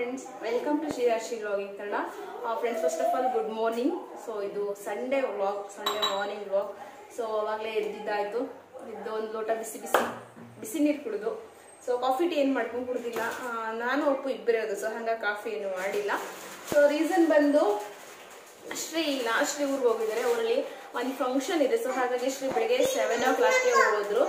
Friends welcome to Shreerashi vlogging Kannada friends first of all good morning so ಇದು Sunday vlog Sunday morning vlog so ಅವಾಗಲೇ ಎದ್ದಿದ್ದಾಯ್ತು ಎದ್ದು ಒಂದು ಲೋಟ ಬಿಸಿ ಬಿಸಿ ಬಿಸಿ ನೀರು ಕುಡಿದು ಸೊ ಕಾಫಿ ಟೀ ಏನು ಮಾಡ್ಕೊಂಡು ಕುಡ್ದಿಲ್ಲ ಆ, ನಾನು ಒಪ್ಪು ಇಬ್ಬರೇ ಸೊ ಹಂಗಾಗಿ ಕಾಫಿ ಏನು ಮಾಡಿಲ್ಲ ಸೊ ರೀಸನ್ ಬಂದು ಶ್ರೀ ಇಲ್ಲ ಶ್ರೀ ಊರಿಗೆ ಹೋಗಿದ್ದಾರೆ ಊರಲ್ಲಿ ಒಂದು ಫಂಕ್ಷನ್ ಇದೆ ಸೊ ಹಾಗಾಗಿ ಶ್ರೀ ಬೆಳಿಗ್ಗೆ ಸೆವೆನ್ ಓ ಕ್ಲಾಕ್ಗೆ ಹೋದ್ರು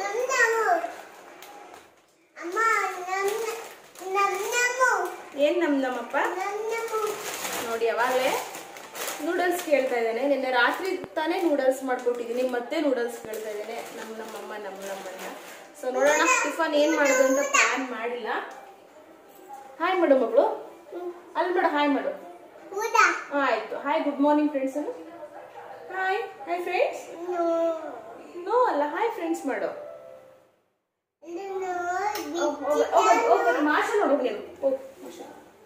ಏನ್ ನಮ್ ನಮ್ಮಪ್ಪ ನೋಡಿ ಅವಾಗಲೇ ನೂಡಲ್ಸ್ ಕೇಳ್ತಾ ಇದ್ದಾನೆ ನಿನ್ನೆ ರಾತ್ರಿ ತಾನೇ ನೂಡಲ್ಸ್ ಮಾಡ್ಕೊಟ್ಟಿದ್ದೀನಿ ಮತ್ತೆ ನೂಡಲ್ಸ್ ಕೇಳ್ತಾ ಇದ್ದಾನೆ ನಮ್ಮ ನಮ್ಮಮ್ಮ ನಮ್ಮ ನಮ್ಮನ್ನ ಸೊ ನೋಡೋಣ ಟಿಫನ್ ಏನ್ ಮಾಡೋದು ಅಂತ ಪ್ಲಾನ್ ಮಾಡಿಲ್ಲ ಹಾಯ್ ಮಾಡು ಮಗಳು ಅಲ್ಲಿ ಮಾಡು ಹಾಯ್ ಮಾಡು ಹಾ, ಆಯ್ತು hi good morning friends hi hi friends no ಅಲ್ಲ ಹಾಯ್ ಫ್ರೆಂಡ್ಸ್ ಮಾಡು ಮಾಷ ನೋಡು ನೀನು ಹೋಗ್, ಮಾಷ.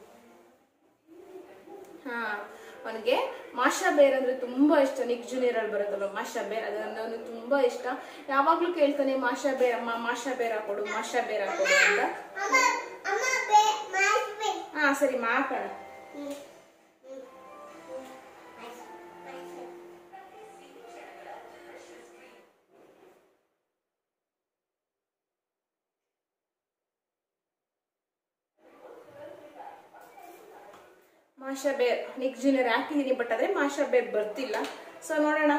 ಹಾ ಅವನಿಗೆ ಮಾಷಾ ಬೇರ್ ಅಂದ್ರೆ ತುಂಬಾ ಇಷ್ಟ ನಿಕ್ ಜೂನಿಯರ್ ಅಲ್ಲಿ ಬರುತ್ತಲ್ಲ ಮಾಷಾ ಬೇರ್ ಅದನ್ನ ಅವನು ತುಂಬಾ ಇಷ್ಟ ಯಾವಾಗ್ಲೂ ಕೇಳ್ತಾನೆ ಮಾಷಾ ಬೇರ್ ಅಮ್ಮ ಮಾಷಾ ಬೇರ್ ಹಾಕೊಡು ಮಾಷಾ ಬೇರ್ ಹಾಕೊಡು ಅಂತ ಹಾ ಸರಿ ಮಾಕೋಣ ಮಾಷಾ ಬೇರ್ ನಿಕ್ ಜೂನಿಯರ್ ಹಾಕಿದೀನಿ ಬಟ್ ಆದ್ರೆ ಮಾಷಾ ಬೇರ್ ಬರ್ತಿಲ್ಲ ಸೊ ನೋಡೋಣ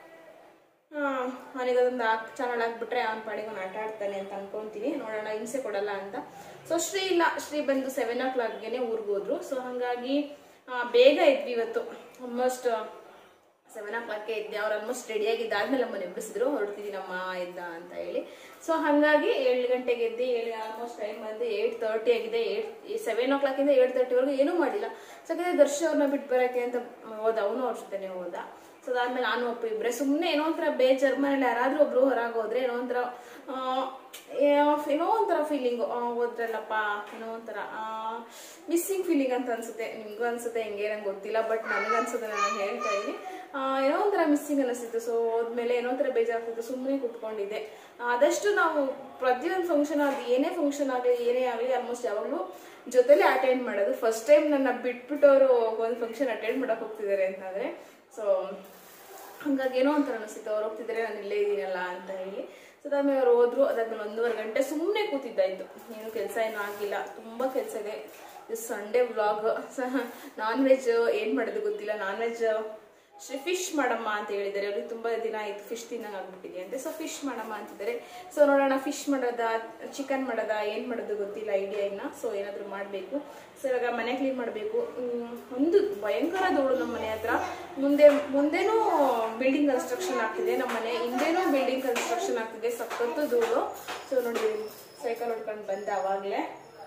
ಅವನಿಗೆ ಅದೊಂದು ಚಾನಲ್ ಹಾಕ್ಬಿಟ್ರೆ ಅವ್ನ ಪಾಡಿಗೆ ಅವ್ನು ಆಟ ಆಡ್ತಾನೆ ಅಂತ ಅನ್ಕೊಂತೀನಿ ನೋಡೋಣ ಹಿಂಸೆ ಕೊಡಲ್ಲ ಅಂತ ಸೊ ಶ್ರೀ ಇಲ್ಲ ಶ್ರೀ ಬಂದು ಸೆವೆನ್ ಓ ಕ್ಲಾಕ್ಗೆನೆ ಊರಿಗೆ ಹೋದ್ರು ಸೊ ಹಾಗಾಗಿ ಆ, ಬೇಗ ಇದ್ವಿ ಇವತ್ತು ಆಲ್ಮೋಸ್ಟ್ ಸೆವೆನ್ ಓ ಕ್ಲಾಕ್ಗೆ ಇದ್ದೆ ಅವ್ರು ಆಲ್ಮೋಸ್ಟ್ ರೆಡಿ ಆಗಿದ್ದಾದ್ಮೇಲೆ ನಮ್ಮನ್ನು ಎಬ್ಬಿಸಿದ್ರು ಹೊರಡ್ತಿದ್ದೀನಮ್ಮ ಎದ್ದ ಅಂತ ಹೇಳಿ ಸೊ ಹಾಗಾಗಿ ಏಳು ಗಂಟೆಗೆ ಎದ್ದು ಏಳು ಆಲ್ಮೋಸ್ಟ್ ಟೈಮ್ ಬಂದು ಏಯ್ಟ್ ತರ್ಟಿ ಆಗಿದೆ ಏಟ್ ಸೆವೆನ್ ಓ ಕ್ಲಾಕಿಂದ ಏಟ್ ತರ್ಟಿವರೆಗೂ ಏನೂ ಮಾಡಿಲ್ಲ ಸೊ ಯಾಕಂದ್ರೆ ದರ್ಶ್ ಅವ್ರನ್ನ ಬಿಟ್ಟು ಬರೋಕ್ಕೆ ಅಂತ ಹೋದ ಅವನು ಅವ್ರ ಜೊತೆನೆ ಹೋದ ಸೊ ಅದಾದ್ಮೇಲೆ ನಾನು ಒಬ್ಬ ಇಬ್ಬರೇ ಸುಮ್ಮನೆ ಏನೋ ಒಂಥರ ಬೇಜಾರು ಮನೇಲಿ ಯಾರಾದ್ರೂ ಒಬ್ರು ಹೊರಗೆ ಹೋದ್ರೆ ಏನೋ ಒಂಥರ ಆ, ಏನೋ- ಏನೋ ಒಂಥರ ಫೀಲಿಂಗು ಹೋದ್ರಲ್ಲಪ್ಪ ಏನೋ ಒಂಥರ ಮಿಸ್ಸಿಂಗ್ ಫೀಲಿಂಗ್ ಅಂತ ಅನ್ಸುತ್ತೆ ನಿಮ್ಗೂ ಅನ್ಸುತ್ತೆ ಹೆಂಗೆ ನಂಗೆ ಗೊತ್ತಿಲ್ಲ ಬಟ್ ನನಗೆ ಅನ್ಸುತ್ತೆ ನಾನು ಹೇಳ್ತಾ ಇದ್ದೀನಿ ಆ, ಏನೋ ಒಂಥರ ಮಿಸ್ಸಿಂಗ್ ಅನಿಸ್ತಿತ್ತು ಸೊ ಹೋದ್ಮೇಲೆ ಏನೋ ಒಂಥರ ಬೇಜಾರಾಗ್ತಿತ್ತು ಸುಮ್ಮನೆ ಕುತ್ಕೊಂಡಿದ್ದೆ ಆದಷ್ಟು ನಾವು ಪ್ರತಿಯೊಂದು ಫಂಕ್ಷನ್ ಆಗಲಿ ಏನೇ ಫಂಕ್ಷನ್ ಆಗಲಿ ಏನೇ ಆಗಲಿ ಆಲ್ಮೋಸ್ಟ್ ಯಾವಾಗಲೂ ಜೊತೆಲೆ ಅಟೆಂಡ್ ಮಾಡೋದು ಫಸ್ಟ್ ಟೈಮ್ ನನ್ನ ಬಿಟ್ಬಿಟ್ಟು ಅವರು ಒಂದು ಫಂಕ್ಷನ್ ಅಟೆಂಡ್ ಮಾಡಕ್ಕೆ ಹೋಗ್ತಿದ್ದಾರೆ ಅಂತಂದರೆ ಸೊ ಹಂಗಾಗಿ ಏನೋ ಒಂಥರ ಅನಿಸ್ತಿತ್ತು ಅವ್ರು ಹೋಗ್ತಿದ್ದಾರೆ ನಾನು ಇಲ್ಲೇ ಇದ್ದೀನಲ್ಲ ಅಂತ ಹೇಳಿ ಸೊ ಅದಾದ್ಮೇಲೆ ಅವ್ರು ಹೋದ್ರು ಅದಾದ್ಮೇಲೆ ಒಂದೂವರೆ ಗಂಟೆ ಸುಮ್ಮನೆ ಕೂತಿದ್ದಾಯ್ತು ಏನು ಕೆಲಸ ಏನೂ ಆಗಿಲ್ಲ ತುಂಬ ಕೆಲಸ ಇದೆ ಸಂಡೇ ವ್ಲಾಗ್ ನಾನ್ ವೆಜ್ ಏನು ಮಾಡೋದು ಗೊತ್ತಿಲ್ಲ ನಾನ್ ವೆಜ್ ಶ್ರೀ ಫಿಶ್ ಮಾಡಮ್ಮ ಅಂತ ಹೇಳಿದ್ದಾರೆ ಅವ್ರಿಗೆ ತುಂಬ ದಿನ ಆಯ್ತು ಫಿಶ್ ತಿನ್ನಂಗೆ ಆಗ್ಬಿಟ್ಟಿದೆ ಅಂತೆ ಸೊ ಫಿಶ್ ಮಾಡಮ್ಮ ಅಂತಿದ್ದಾರೆ ಸೊ ನೋಡೋಣ ಫಿಶ್ ಮಾಡೋದ ಚಿಕನ್ ಮಾಡೋದ ಏನು ಮಾಡೋದು ಗೊತ್ತಿಲ್ಲ ಐಡಿಯಾ ಇನ್ನ ಸೊ ಏನಾದರೂ ಮಾಡಬೇಕು ಸೊ ಇವಾಗ ಮನೆ ಕ್ಲೀನ್ ಮಾಡಬೇಕು ಒಂದು ಭಯಂಕರ ಧೂಳು ನಮ್ಮ ಮನೆ ಹತ್ರ ಮುಂದೆ ಮುಂದೆನೂ ಬಿಲ್ಡಿಂಗ್ ಕನ್ಸ್ಟ್ರಕ್ಷನ್ ಆಗ್ತಿದೆ ನಮ್ಮ ಮನೆ ಹಿಂದೆನೂ ಬಿಲ್ಡಿಂಗ್ ಕನ್ಸ್ಟ್ರಕ್ಷನ್ ಆಗ್ತಿದೆ ಸಖತ್ತು ಧೂಳು ಸೊ ನೋಡಿ ಸೈಕಲ್ ಹೊಡ್ಕೊಂಡು ಬಂದೆ ಅವಾಗಲೇ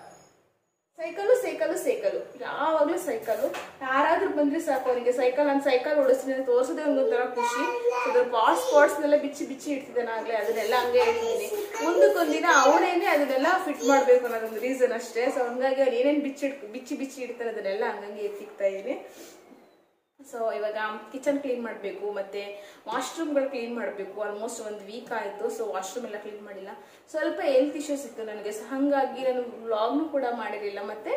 ಸೈಕಲು ಸೈಕಲು ಸೈಕಲು ಯಾವಾಗಲೂ ಸೈಕಲು ಯಾರಾದ್ರೂ ಬಂದ್ರೆ ಸಾಕು ಅವನಿಗೆ ಸೈಕಲ್ ನಾನು ಸೈಕಲ್ ಓಡಿಸ್ತೀನಿ ಅಂತ ತೋರಿಸೋದೇ ಒಂದೊಂಥರ ಖುಷಿ ಅದ್ರ ಪಾರ್ಟ್ಸ್ ಸ್ಪಾಟ್ಸ್ನೆಲ್ಲ ಬಿಚ್ಚಿ ಬಿಚ್ಚಿ ಇಡ್ತಿದ್ದಾನೆ ಆಗ್ಲೇ ಅದನ್ನೆಲ್ಲ ಹಂಗೆ ಇಡ್ತಿದ್ದೀನಿ ಮುಂದಕ್ಕೊಂದಿನ ಅವನೇನೆ ಅದನ್ನೆಲ್ಲ ಫಿಟ್ ಮಾಡಬೇಕು ಅನ್ನೋದೊಂದು ರೀಸನ್ ಅಷ್ಟೇ ಸೊ ಹಂಗಾಗಿ ಅವ್ನು ಏನೇನು ಬಿಚ್ಚಿ ಇಡ್ ಬಿಚ್ಚಿ ಬಿಚ್ಚಿ ಇಡ್ತಾನೆ ಅದನ್ನೆಲ್ಲ ಹಂಗಂಗೆ ಎತ್ತಿಕ್ತಾ ಇದ್ದೀನಿ ಸೊ ಇವಾಗ ಕಿಚನ್ ಕ್ಲೀನ್ ಮಾಡಬೇಕು ಮತ್ತೆ ವಾಶ್ರೂಮ್ಗಳು ಕ್ಲೀನ್ ಮಾಡಬೇಕು ಆಲ್ಮೋಸ್ಟ್ ಒಂದು ವೀಕ್ ಆಯಿತು ಸೊ ವಾಶ್ರೂಮ್ ಎಲ್ಲ ಕ್ಲೀನ್ ಮಾಡಿಲ್ಲ ಸ್ವಲ್ಪ ಹೆಲ್ತ್ ಇಶ್ಯೂಸ್ ಇತ್ತು ನನಗೆ ಸೊ ಹಾಗಾಗಿ ನಾನು ವ್ಲಾಗ್ನು ಕೂಡ ಮಾಡಿರಲಿಲ್ಲ ಮತ್ತೆ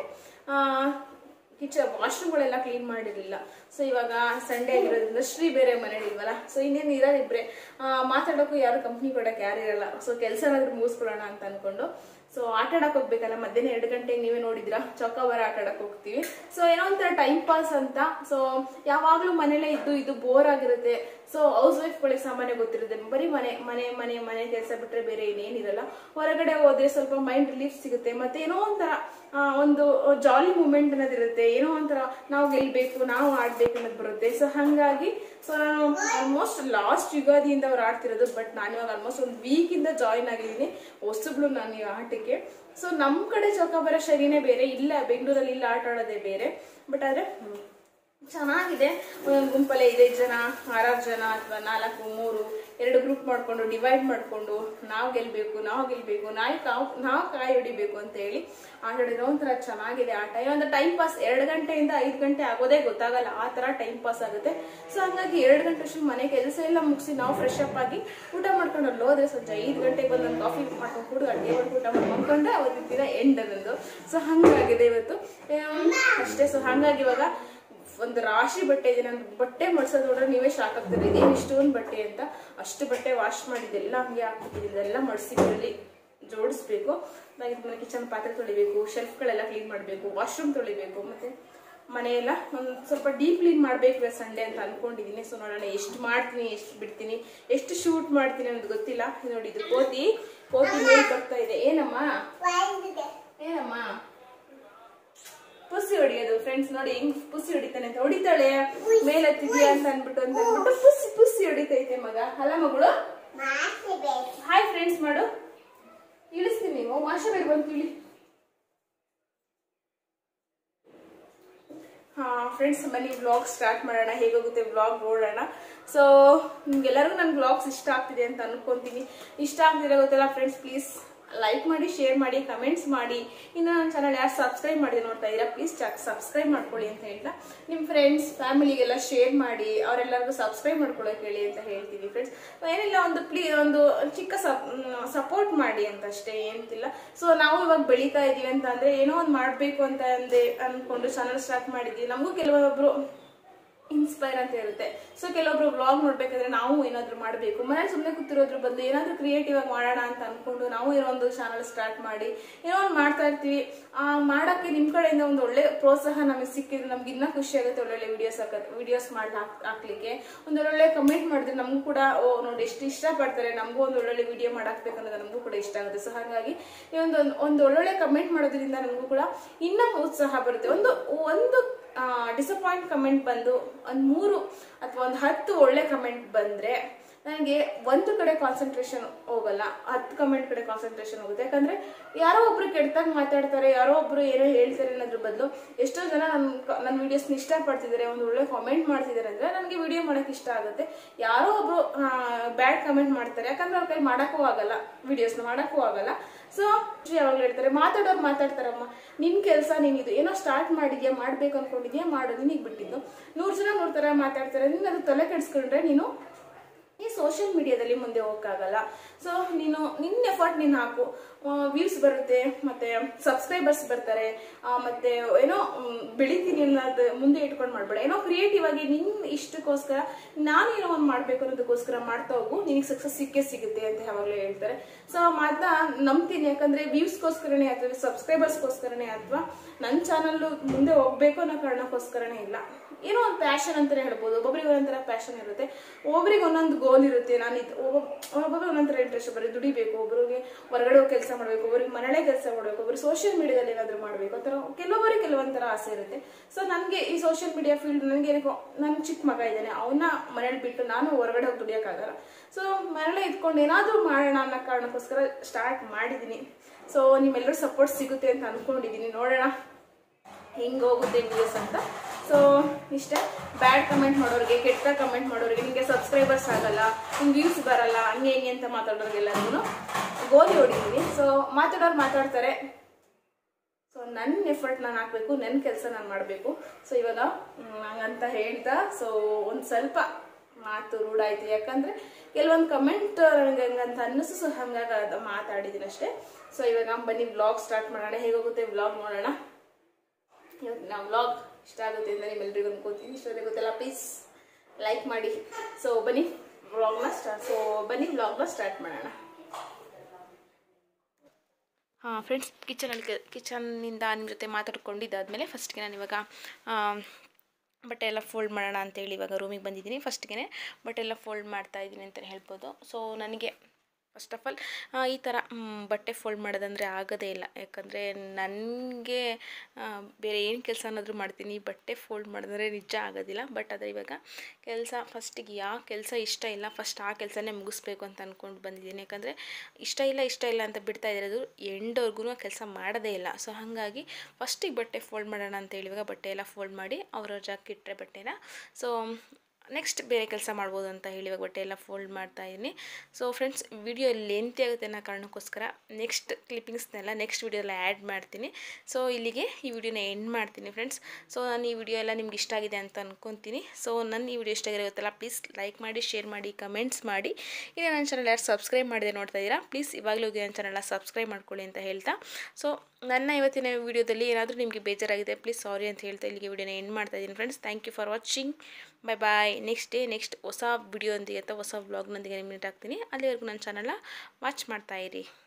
ಕಿಚನ್ ವಾಶ್ರೂಮ್ಗಳೆಲ್ಲ ಕ್ಲೀನ್ ಮಾಡಿರಲಿಲ್ಲ ಸೊ ಇವಾಗ ಸಂಡೇ ಆಗಿರೋದ್ರಿಂದ ಶ್ರೀ ಬೇರೆ ಮನೇಲಿ ಇಲ್ವಲ್ಲ ಸೊ ಇನ್ನೇನು ಇರೋರಿಬ್ರೆ ಮಾತಾಡೋಕ್ಕೂ ಯಾರು ಕಂಪ್ನಿ ಕೊಡೋಕೆ ಯಾರು ಇರಲ್ಲ ಸೊ ಕೆಲಸ ಏನಾದ್ರೂ ಮುಗಿಸ್ಕೊಳ್ಳೋಣ ಅಂತ ಅನ್ಕೊಂಡು ಸೊ ಆಟ ಆಡಕ್ ಹೋಗ್ಬೇಕಲ್ಲ ಮಧ್ಯಾಹ್ನ ಎರಡು ಗಂಟೆಗೆ ನೀವೇ ನೋಡಿದ್ರಾ ಚೌಕಾಬಾರ ಆಟ ಆಡಕ್ ಹೋಗ್ತೀವಿ ಸೊ ಏನೋ ಒಂಥರ ಟೈಮ್ ಪಾಸ್ ಅಂತ ಸೊ ಯಾವಾಗ್ಲೂ ಮನೇಲೇ ಇದ್ದು ಇದು ಬೋರ್ ಆಗಿರುತ್ತೆ ಸೊ ಹೌಸ್ ವೈಫ್ಗಳಿಗೆ ಸಾಮಾನ್ಯ ಗೊತ್ತಿರುತ್ತೆ ಬರೀ ಮನೆ ಮನೆ ಮನೆ ಮನೆ ಕೆಲಸ ಬಿಟ್ರೆ ಬೇರೆ ಏನೇನಿರಲ್ಲ ಹೊರಗಡೆ ಹೋದ್ರೆ ಸ್ವಲ್ಪ ಮೈಂಡ್ ರಿಲೀಫ್ ಸಿಗುತ್ತೆ ಮತ್ತೆ ಏನೋ ಒಂಥರ ಆ, ಒಂದು ಜಾಲಿ ಮೂಮೆಂಟ್ ಅನ್ನೋದಿರುತ್ತೆ ಏನೋ ಒಂಥರ ನಾವು ಗೆಲ್ಬೇಕು ನಾವು ಆಡ್ಬೇಕು ಅನ್ನೋದು ಬರುತ್ತೆ ಸೊ ಹಾಗಾಗಿ ಸೊ ನಾನು ಆಲ್ಮೋಸ್ಟ್ ಲಾಸ್ಟ್ ಯುಗಾದಿಯಿಂದ ಅವ್ರು ಆಡ್ತಿರೋದು ಬಟ್ ನಾನು ಇವಾಗ ಆಲ್ಮೋಸ್ಟ್ ಒಂದು ವೀಕಿಂದ ಜಾಯಿನ್ ಆಗಿದ್ದೀನಿ ಹೊಸಬ್ಳು ನಾನು ಈ ಆಟಕ್ಕೆ ಸೊ ನಮ್ಮ ಕಡೆ ಚೌಕಾಬಾರ ಶೈಲಿನೇ ಬೇರೆ ಇಲ್ಲ ಬೆಂಗಳೂರಲ್ಲಿ ಇಲ್ಲ ಆಟ ಆಡೋದೇ ಬೇರೆ ಬಟ್ ಆದರೆ ಚೆನ್ನಾಗಿದೆ ಒಂದೊಂದು ಗುಂಪಲ್ಲೇ ಐದೈದು ಜನ ಆರಾರು ಜನ ಅಥವಾ ನಾಲ್ಕು ಮೂರು ಎರಡು ಗ್ರೂಪ್ ಮಾಡ್ಕೊಂಡು ಡಿವೈಡ್ ಮಾಡ್ಕೊಂಡು ನಾವು ಗೆಲ್ಬೇಕು ನಾವು ಗೆಲ್ಬೇಕು ನಾಯಿ ಕಾವು ನಾವು ಕಾಯಿ ಹೊಡಿಬೇಕು ಅಂತ ಹೇಳಿ ಆಟ ಆಡಿದ್ರೆ ಒಂಥರ ಚೆನ್ನಾಗಿದೆ ಆಟ ಒಂದು ಟೈಮ್ ಪಾಸ್ ಎರಡು ಗಂಟೆಯಿಂದ ಐದು ಗಂಟೆ ಆಗೋದೇ ಗೊತ್ತಾಗಲ್ಲ ಆ ತರ ಟೈಮ್ ಪಾಸ್ ಆಗುತ್ತೆ ಸೊ ಹಂಗಾಗಿ ಎರಡು ಗಂಟೆ ಅಷ್ಟು ಮನೆ ಕೆಲಸ ಎಲ್ಲ ಮುಗಿಸಿ ನಾವು ಫ್ರೆಶ್ ಅಪ್ ಆಗಿ ಊಟ ಮಾಡ್ಕೊಂಡು ಅಲ್ಲಿ ಹೋದ್ರೆ ಸಂಜೆ ಐದು ಗಂಟೆಗೆ ಬಂದು ಒಂದು ಕಾಫಿ ಮಾಡ್ಕೊಂಡು ಕುಡಿದು ಅಡುಗೆ ಮಾಡಿ ಊಟ ಮಾಡ್ಕೊಂಡ್ರೆ ಅವತ್ತಿನ ದಿನ ಎಂಡ್ ಅನ್ನೋದು ಸೊ ಹಂಗಾಗಿದೆ ಇವತ್ತು ಆಮ್, ಅಷ್ಟೇ ಸೊ ಹಂಗಾಗಿ ಇವಾಗ ಒಂದು ರಾಶಿ ಬಟ್ಟೆ ಇದೆ ನಾನು ಬಟ್ಟೆ ಮಡ್ಸೋದು ನೋಡ್ರೆ ನೀವೇ ಶಾಕ್ ಆಗ್ತೀರಿ ಇದೇನು ಇಷ್ಟೊಂದು ಬಟ್ಟೆ ಅಂತ ಅಷ್ಟು ಬಟ್ಟೆ ವಾಶ್ ಮಾಡಿದ್ದೆಲ್ಲ ಹಂಗೆ ಹಾಕ್ಬಿಟ್ಟಿದ್ದೀನಿ ಇದೆಲ್ಲ ಮಡಿಸಿ ಇದರಲ್ಲಿ ಜೋಡಿಸ್ಬೇಕು ಇದನ್ನ ಕಿಚನ್ ಪಾತ್ರೆ ತೊಳಿಬೇಕು ಶೆಲ್ಫ್ಗಳೆಲ್ಲ ಕ್ಲೀನ್ ಮಾಡಬೇಕು ವಾಶ್ರೂಮ್ ತೊಳಿಬೇಕು ಮತ್ತೆ ಮನೆಯೆಲ್ಲ ಒಂದು ಸ್ವಲ್ಪ ಡೀಪ್ ಕ್ಲೀನ್ ಮಾಡಬೇಕು ಸಂಡೇ ಅಂತ ಅನ್ಕೊಂಡಿದ್ದೀನಿ ಸೊ ನೋಡೋಣ ಎಷ್ಟು ಮಾಡ್ತೀನಿ ಎಷ್ಟು ಬಿಡ್ತೀನಿ ಎಷ್ಟು ಶೂಟ್ ಮಾಡ್ತೀನಿ ಅಂತ ಗೊತ್ತಿಲ್ಲ ಇದು ನೋಡಿ ಇದು ಕೋತಿ ಕೋತಿ ಮೇಲೆ ಬರ್ತಾ ಇದೆ ಏನಮ್ಮ ಏನಮ್ಮ ಪುಸಿ ಹೊಡಿಯೋದು ಫ್ರೆಂಡ್ಸ್ ನೋಡಿ ಹೆಂಗ್ ಪುಸಿ ಹೊಡಿತಾನೆ ಅಂತ ಹೊಡಿತಾಳೆ ಮೇಲೆ ಹತ್ತಿದ್ಯಾ ಅಂತ ಅನ್ಬಿಟ್ಟು ಅಂತ ಅನ್ಬಿಟ್ಟು ಪುಸಿ ಪುಸಿ ಹೊಡಿತೈತೆ ಮಗ ಅಲ್ಲ ಮಗಳು ಹಾಯ್ ಫ್ರೆಂಡ್ಸ್ ಮಾಡು ಇಳಿಸ್ತೀನಿ ನೀವು ಮಾಷ ಬೇಗ ಬಂದು ಇಳಿ ಹಾ ಫ್ರೆಂಡ್ಸ್ ಬನ್ನಿ ವ್ಲಾಗ್ ಸ್ಟಾರ್ಟ್ ಮಾಡೋಣ ಹೇಗೋಗುತ್ತೆ ವ್ಲಾಗ್ ನೋಡೋಣ ಸೊ ನಿಮ್ಗೆಲ್ಲರಿಗೂ ನನ್ನ ವ್ಲಾಗ್ಸ್ ಇಷ್ಟ ಆಗ್ತಿದೆ ಅಂತ ಅನ್ಕೊಂತೀನಿ ಇಷ್ಟ ಆಗ್ತಿದೆ ಗೊತ್ತಿಲ್ಲ ಫ್ರೆಂಡ್ಸ್ ಪ್ಲೀಸ್ ಲೈಕ್ ಮಾಡಿ ಶೇರ್ ಮಾಡಿ ಕಮೆಂಟ್ಸ್ ಮಾಡಿ ಇನ್ನು ನನ್ನ ಚಾನಲ್ ಯಾರು ಸಬ್ಸ್ಕ್ರೈಬ್ ಮಾಡಿ ನೋಡ್ತಾ ಇದ್ದೀರಾ ಪ್ಲೀಸ್ ಸಬ್ಸ್ಕ್ರೈಬ್ ಮಾಡ್ಕೊಳ್ಳಿ ಅಂತ ಹೇಳ್ತಾ ನಿಮ್ಮ ಫ್ರೆಂಡ್ಸ್ ಫ್ಯಾಮಿಲಿಗೆಲ್ಲ ಶೇರ್ ಮಾಡಿ ಅವರೆಲ್ಲರಿಗೂ ಸಬ್ಸ್ಕ್ರೈಬ್ ಮಾಡ್ಕೊಳ್ಳೋಕೆ ಹೇಳಿ ಅಂತ ಹೇಳ್ತೀವಿ ಫ್ರೆಂಡ್ಸ್ ಏನಿಲ್ಲ ಒಂದು ಪ್ಲೀ ಒಂದು ಚಿಕ್ಕ ಸಪೋರ್ಟ್ ಮಾಡಿ ಅಂತ ಅಷ್ಟೇ ಏನಿಲ್ಲ ಸೊ ನಾವು ಇವಾಗ ಬೆಳೀತಾ ಇದೀವಿ ಅಂತ ಅಂದ್ರೆ ಏನೋ ಒಂದು ಮಾಡಬೇಕು ಅಂತ ಅಂದೆ ಅನ್ಕೊಂಡು ಚಾನಲ್ ಸ್ಟಾರ್ಟ್ ಮಾಡಿದ್ವಿ ನಮಗೂ ಕೆಲವೊಬ್ರು ಇನ್ಸ್ಪೈರ್ ಅಂತ ಇರುತ್ತೆ ಸೊ ಕೆಲವೊಬ್ರು ವ್ಲಾಗ್ ನೋಡ್ಬೇಕಾದ್ರೆ ನಾವು ಏನಾದ್ರು ಮಾಡಬೇಕು ಮನೇಲಿ ಸುಮ್ಮನೆ ಕೂತಿರೋದ್ರ ಬದಲು ಏನಾದ್ರೂ ಕ್ರಿಯೇಟಿವ್ ಆಗಿ ಮಾಡೋಣ ಅಂತ ಅನ್ಕೊಂಡು ನಾವು ಏನೋ ಒಂದು ಚಾನಲ್ ಸ್ಟಾರ್ಟ್ ಮಾಡಿ ಏನೋ ಒಂದು ಮಾಡ್ತಾ ಇರ್ತೀವಿ ಆ ಮಾಡಕ್ಕೆ ನಿಮ್ ಕಡೆಯಿಂದ ಒಂದು ಒಳ್ಳೆ ಪ್ರೋತ್ಸಾಹ ನಮಗೆ ಸಿಕ್ಕಿದ್ರೆ ನಮ್ಗೆ ಇನ್ನೂ ಖುಷಿ ಆಗುತ್ತೆ ಒಳ್ಳೊಳ್ಳೆ ವಿಡಿಯೋಸ್ ಹಾಕ ವಿಡಿಯೋಸ್ ಮಾಡಿ ಹಾಕ್ಲಿಕ್ಕೆ ಒಂದು ಒಳ್ಳೊಳ್ಳೆ ಕಮೆಂಟ್ ಮಾಡಿದ್ರೆ ನಮಗೂ ಕೂಡ ಓ ನೋಡಿ ಎಷ್ಟು ಇಷ್ಟಪಡ್ತಾರೆ ನಮಗೂ ಒಂದು ಒಳ್ಳೊಳ್ಳೆ ವಿಡಿಯೋ ಮಾಡಾಕ್ಬೇಕು ಅನ್ನೋದು ನಮಗೂ ಕೂಡ ಇಷ್ಟ ಆಗುತ್ತೆ ಸೊ ಹಾಗಾಗಿ ಈ ಒಂದು ಒಂದು ಒಳ್ಳೊಳ್ಳೆ ಕಮೆಂಟ್ ಮಾಡೋದ್ರಿಂದ ನಮಗೂ ಕೂಡ ಇನ್ನೂ ಉತ್ಸಾಹ ಬರುತ್ತೆ ಒಂದು ಒಂದು ಡಿಸಪಾಯಿಂಟ್ ಕಮೆಂಟ್ ಬಂದು ಒಂದು ಮೂರು ಅಥವಾ ಒಂದು ಹತ್ತು ಒಳ್ಳೆ ಕಮೆಂಟ್ ಬಂದ್ರೆ ನನಗೆ ಒಂದು ಕಡೆ ಕಾನ್ಸಂಟ್ರೇಷನ್ ಹೋಗಲ್ಲ ಹತ್ತು ಕಮೆಂಟ್ ಕಡೆ ಕಾನ್ಸಂಟ್ರೇಷನ್ ಹೋಗುತ್ತೆ ಯಾಕಂದ್ರೆ ಯಾರೋ ಒಬ್ರು ಕೆಟ್ಟದಾಗ ಮಾತಾಡ್ತಾರೆ ಯಾರೋ ಒಬ್ರು ಏನೋ ಹೇಳ್ತಾರೆ ಅನ್ನೋದ್ರ ಬದಲು ಎಷ್ಟೋ ಜನ ನನ್ನ ನನ್ನ ವಿಡಿಯೋಸ್ನ ಇಷ್ಟಪಡ್ತಿದ್ದಾರೆ ಒಂದು ಒಳ್ಳೆ ಕಾಮೆಂಟ್ ಮಾಡ್ತಿದ್ದಾರೆ ಅಂದ್ರೆ ನನಗೆ ವಿಡಿಯೋ ಮಾಡಕ್ ಇಷ್ಟ ಆಗುತ್ತೆ ಯಾರೋ ಒಬ್ರು ಬ್ಯಾಡ್ ಕಮೆಂಟ್ ಮಾಡ್ತಾರೆ ಯಾಕಂದ್ರೆ ಅವ್ರ ಕೈ ಮಾಡಕ್ಕೂ ಆಗಲ್ಲ ವಿಡಿಯೋಸ್ನ ಮಾಡಕ್ಕೂ ಆಗಲ್ಲ ಸೊ ಯಾವಾಗಲೂ ಹೇಳ್ತಾರೆ ಮಾತಾಡೋರು ಮಾತಾಡ್ತಾರಮ್ಮ ನಿನ್ ಕೆಲಸ ನೀನ್ ಇದು ಏನೋ ಸ್ಟಾರ್ಟ್ ಮಾಡಿದ್ಯಾ ಮಾಡ್ಬೇಕು ಅನ್ಕೊಂಡಿದ್ಯಾ ಮಾಡು ನಿನಗೆ ಬಿಟ್ಟಿದ್ದು ನೂರು ಜನ ನೂರು ತರ ಮಾತಾಡ್ತಾರೆ ನೀನು ಅದು ತಲೆ ಕೆಡಿಸ್ಕೊಂಡ್ರೆ ನೀನು ಈ ಸೋಷಿಯಲ್ ಮೀಡಿಯಾದಲ್ಲಿ ಮುಂದೆ ಹೋಗಕ್ಕಾಗಲ್ಲ ಸೊ ನೀನು ನಿನ್ನ ಎಫರ್ಟ್ ನೀನು ಹಾಕು ವ್ಯೂಸ್ ಬರುತ್ತೆ ಮತ್ತೆ ಸಬ್ಸ್ಕ್ರೈಬರ್ಸ್ ಬರ್ತಾರೆ ಆ, ಮತ್ತೆ ಏನೋ ಮ್, ಬೆಳಿತೀನಿ ಅನ್ನೋದು ಮುಂದೆ ಇಟ್ಕೊಂಡು ಮಾಡ್ಬೇಡ ಏನೋ ಕ್ರಿಯೇಟಿವ್ ಆಗಿ ನಿನ್ ಇಷ್ಟಕ್ಕೋಸ್ಕರ ನಾನು ಏನೋ ಒಂದು ಮಾಡ್ಬೇಕು ಅನ್ನೋದಕ್ಕೋಸ್ಕರ ಮಾಡ್ತಾ ಹೋಗು ನಿನಗೆ ಸಕ್ಸಸ್ ಸಿಕ್ಕೇ ಸಿಗುತ್ತೆ ಅಂತ ಯಾವಾಗಲೂ ಹೇಳ್ತಾರೆ ಸೊ ಮಾತನ್ನ ನಂಬ್ತೀನಿ ಯಾಕಂದ್ರೆ ವ್ಯೂಸ್ಗೋಸ್ಕರನೇ ಅಥವಾ ಸಬ್ಸ್ಕ್ರೈಬರ್ಸ್ಗೋಸ್ಕರನೇ ಅಥವಾ ನನ್ನ ಚಾನಲ್ ಮುಂದೆ ಹೋಗ್ಬೇಕು ಅನ್ನೋ ಕಾರಣಕ್ಕೋಸ್ಕರನೇ ಇಲ್ಲ ಏನೋ ಒಂದು ಪ್ಯಾಷನ್ ಅಂತಾನೆ ಹೇಳ್ಬೋದು ಒಬ್ಬೊಬ್ರಿಗೆ ಒಂದೊಂಥರ ಪ್ಯಾಷನ್ ಇರುತ್ತೆ ಒಬ್ಬರಿಗೆ ಒಂದೊಂದು ಗೋಲ್ ಇರುತ್ತೆ ನಾನು ಇದು ಒಬ್ಬೊಬ್ಬರಿಗೆ ಒಂದೊಂಥರ ಇಂಟ್ರೆಸ್ಟ್ ಒಬ್ಬರಿಗೆ ದುಡಿಬೇಕು ಒಬ್ಬರಿಗೆ ಹೊರಗಡೆ ಹೋಗಿ ಕೆಲಸ ಮಾಡಬೇಕು ಒಬ್ಬರಿಗೆ ಮನೆಯಲ್ಲೇ ಕೆಲಸ ಮಾಡಬೇಕು ಒಬ್ಬರು ಸೋಷಿಯಲ್ ಮೀಡಿಯಾದಲ್ಲಿ ಏನಾದರೂ ಮಾಡಬೇಕು ಆ ಥರ ಕೆಲವೊಬ್ಬರಿಗೆ ಕೆಲವೊಂಥರ ಆಸೆ ಇರುತ್ತೆ ಸೊ ನನಗೆ ಈ ಸೋಷಿಯಲ್ ಮೀಡಿಯಾ ಫೀಲ್ಡ್ ನನಗೆ ನನ್ನ ಚಿಕ್ಕ ಮಗ ಇದ್ದಾನೆ ಅವನ್ನ ಮನೇಲಿ ಬಿಟ್ಟು ನಾನು ಹೊರಗಡೆ ಹೋಗಿ ದುಡಿಯೋಕ್ಕಾಗಲ್ಲ ಸೊ ಮನೇಲೆ ಇದ್ಕೊಂಡು ಏನಾದರೂ ಮಾಡೋಣ ಅನ್ನೋ ಕಾರಣಕ್ಕೋಸ್ಕರ ಸ್ಟಾರ್ಟ್ ಮಾಡಿದ್ದೀನಿ ಸೊ ನಿಮ್ಮೆಲ್ಲರೂ ಸಪೋರ್ಟ್ ಸಿಗುತ್ತೆ ಅಂತ ಅನ್ಕೊಂಡಿದ್ದೀನಿ ನೋಡೋಣ ಹೆಂಗ್ ಹೋಗುತ್ತೆ ವಿಡಿಯೋಸ್ ಅಂತ ಸೊ ಇಷ್ಟೇ ಬ್ಯಾಡ್ ಕಮೆಂಟ್ ಮಾಡೋರಿಗೆ ಕೆಟ್ಟ ಕಮೆಂಟ್ ಮಾಡೋರಿಗೆ ನಿಮಗೆ ಸಬ್ಸ್ಕ್ರೈಬರ್ಸ್ ಆಗಲ್ಲ ನಿಮ್ಗೆ ವ್ಯೂಸ್ ಬರಲ್ಲ ಹಂಗೆ ಹಿಂಗೆ ಅಂತ ಮಾತಾಡೋರಿಗೆಲ್ಲರಿಗೂ ಗೋಲಿ ಹೊಡಿತೀನಿ ಸೊ ಮಾತಾಡೋರು ಮಾತಾಡ್ತಾರೆ ಸೊ ನನ್ನ ಎಫರ್ಟ್ ನಾನು ಹಾಕಬೇಕು ನನ್ನ ಕೆಲಸ ನಾನು ಮಾಡಬೇಕು ಸೊ ಇವಾಗ ಮ್, ಹಂಗಂತ ಹೇಳ್ತಾ ಸೊ ಒಂದು ಸ್ವಲ್ಪ ಮಾತು ರೂಢ ಆಯ್ತು ಯಾಕಂದ್ರೆ ಕೆಲವೊಂದು ಕಮೆಂಟ್ ನನಗೆ ಹಂಗಂತ ಅನ್ನಿಸು ಸೊ ಹಂಗಾಗಿ ಅದ್ ಮಾತಾಡಿದ್ದೀನಿ ಅಷ್ಟೇ ಸೊ ಇವಾಗ ಬನ್ನಿ ವ್ಲಾಗ್ ಸ್ಟಾರ್ಟ್ ಮಾಡೋಣ ಹೇಗೋಗುತ್ತೆ ವ್ಲಾಗ್ ನೋಡೋಣ ಇವತ್ತು ನಾವು ವ್ಲಾಗ್ ಇಷ್ಟ ಆಗುತ್ತೆ ಅಂತ ನಿಮ್ಮೆಲ್ರಿಗೂ ಅನ್ಕೋತೀನಿ ಇಷ್ಟ ಆಗುತ್ತೆ ಗೊತ್ತಲ್ಲ ಪ್ಲೀಸ್ ಲೈಕ್ ಮಾಡಿ ಸೊ ಬನ್ನಿ ವ್ಲಾಗ್ನ ಸ್ಟಾರ್ಟ್ ಸೊ ಬನ್ನಿ ವ್ಲಾಗ್ನ ಸ್ಟಾರ್ಟ್ ಮಾಡೋಣ ಹಾಂ ಫ್ರೆಂಡ್ಸ್ ಕಿಚನಲ್ಲಿ ಕಿಚನ್ನಿಂದ ನಿಮ್ಮ ಜೊತೆ ಮಾತಾಡ್ಕೊಂಡಿದ್ದಾದಮೇಲೆ ಫಸ್ಟ್ಗೆ ನಾನು ಇವಾಗ ಆಮ್, ಬಟ್ಟೆ ಎಲ್ಲ ಫೋಲ್ಡ್ ಮಾಡೋಣ ಅಂತೇಳಿ ಇವಾಗ ರೂಮಿಗೆ ಬಂದಿದ್ದೀನಿ ಫಸ್ಟ್ಗೆ ಬಟ್ಟೆ ಎಲ್ಲ ಫೋಲ್ಡ್ ಮಾಡ್ತಾ ಇದ್ದೀನಿ ಅಂತಲೇ ಹೇಳ್ಬೋದು ಸೊ ನನಗೆ ಫಸ್ಟ್ ಆಫ್ ಆಲ್ ಈ ಥರ ಮ್, ಬಟ್ಟೆ ಫೋಲ್ಡ್ ಮಾಡೋದಂದರೆ ಆಗೋದೇ ಇಲ್ಲ ಯಾಕಂದರೆ ನನಗೆ ಬೇರೆ ಏನು ಕೆಲಸ ಅನ್ನೋದ್ರು ಮಾಡ್ತೀನಿ ಈ ಬಟ್ಟೆ ಫೋಲ್ಡ್ ಮಾಡಿದ್ರೆ ನಿಜ ಆಗೋದಿಲ್ಲ ಬಟ್ ಆದರೆ ಇವಾಗ ಕೆಲಸ ಫಸ್ಟಿಗೆ ಯಾವ ಕೆಲಸ ಇಷ್ಟ ಇಲ್ಲ ಫಸ್ಟ್ ಆ ಕೆಲಸನೇ ಮುಗಿಸ್ಬೇಕು ಅಂತ ಅಂದ್ಕೊಂಡು ಬಂದಿದ್ದೀನಿ ಯಾಕಂದರೆ ಇಷ್ಟ ಇಲ್ಲ ಇಷ್ಟ ಇಲ್ಲ ಅಂತ ಬಿಡ್ತಾ ಇರೋದು ಎಂಡವರೆಗೂ ಕೆಲಸ ಮಾಡೋದೇ ಇಲ್ಲ ಸೊ ಹಾಗಾಗಿ ಫಸ್ಟಿಗೆ ಬಟ್ಟೆ ಫೋಲ್ಡ್ ಮಾಡೋಣ ಅಂತೇಳಿ ಇವಾಗ ಬಟ್ಟೆ ಎಲ್ಲ ಫೋಲ್ಡ್ ಮಾಡಿ ಅವ್ರವ್ರ ಜಾಗಕ್ಕೆ ಇಟ್ಟರೆ ಬಟ್ಟೆನ ಸೊ ನೆಕ್ಸ್ಟ್ ಬೇರೆ ಕೆಲಸ ಮಾಡ್ಬೋದು ಅಂತ ಹೇಳಿ ಇವಾಗ ಬಟ್ಟೆ ಎಲ್ಲ ಫೋಲ್ಡ್ ಮಾಡ್ತಾ ಇದ್ದೀನಿ ಸೊ ಫ್ರೆಂಡ್ಸ್ ವಿಡಿಯೋ ಲೆಂತಿ ಆಗುತ್ತೆ ಅನ್ನೋ ಕಾರಣಕ್ಕೋಸ್ಕರ ನೆಕ್ಸ್ಟ್ ಕ್ಲಿಪ್ಪಿಂಗ್ಸ್ನೆಲ್ಲ ನೆಕ್ಸ್ಟ್ ವಿಡಿಯೋಲ್ಲ ಆ್ಯಡ್ ಮಾಡ್ತೀನಿ ಸೊ ಇಲ್ಲಿಗೆ ಈ ವಿಡಿಯೋನ ಎಂಡ್ ಮಾಡ್ತೀನಿ ಫ್ರೆಂಡ್ಸ್ ಸೊ ನಾನು ಈ ವಿಡಿಯೋ ಎಲ್ಲ ನಿಮ್ಗೆ ಇಷ್ಟ ಆಗಿದೆ ಅಂತ ಅನ್ಕೊತೀನಿ ಸೊ ನನ್ನ ಈ ವಿಡಿಯೋ ಇಷ್ಟ ಆಗಿರುತ್ತಲ್ಲ ಪ್ಲೀಸ್ ಲೈಕ್ ಮಾಡಿ ಶೇರ್ ಮಾಡಿ ಕಮೆಂಟ್ಸ್ ಮಾಡಿ ಇನ್ನು ನನ್ನ ಚಾನಲ್ ಯಾರು ಸಬ್ಸ್ಕ್ರೈಬ್ ಮಾಡಿದೆ ನೋಡ್ತಾ ಇದ್ದೀರಾ ಪ್ಲೀಸ್ ಇವಾಗಲೂ ಹೋಗಿ ನನ್ನ ಚಾನಲ್ನ ಸಬ್ಸ್ಕ್ರೈಬ್ ಮಾಡ್ಕೊಳ್ಳಿ ಅಂತ ಹೇಳ್ತಾ ಸೊ ನನ್ನ ಇವತ್ತಿನ ವಿಡಿಯೋದಲ್ಲಿ ಏನಾದರೂ ನಿಮಗೆ ಬೇಜಾರಾಗಿದೆ ಪ್ಲೀಸ್ ಸಾರಿ ಅಂತ ಹೇಳ್ತಾ ಇಲ್ಲಿಗೆ ವಿಡಿಯೋನ ಎಂಡ್ ಮಾಡ್ತಾ ಇದ್ದೀನಿ friends thank you for watching bye bye next day next ಹೊಸ ವಿಡಿಯೋಂದಿಗೆ ಅಥವಾ ಹೊಸ ವ್ಲಾಗ್ನೊಂದಿಗೆ ನಿಮಗೆ ಮೀಟ್ ಆಗ್ತೀನಿ ಅಲ್ಲಿವರೆಗೂ ನನ್ನ ಚಾನಲ್ನ ವಾಚ್ ಮಾಡ್ತಾಯಿರಿ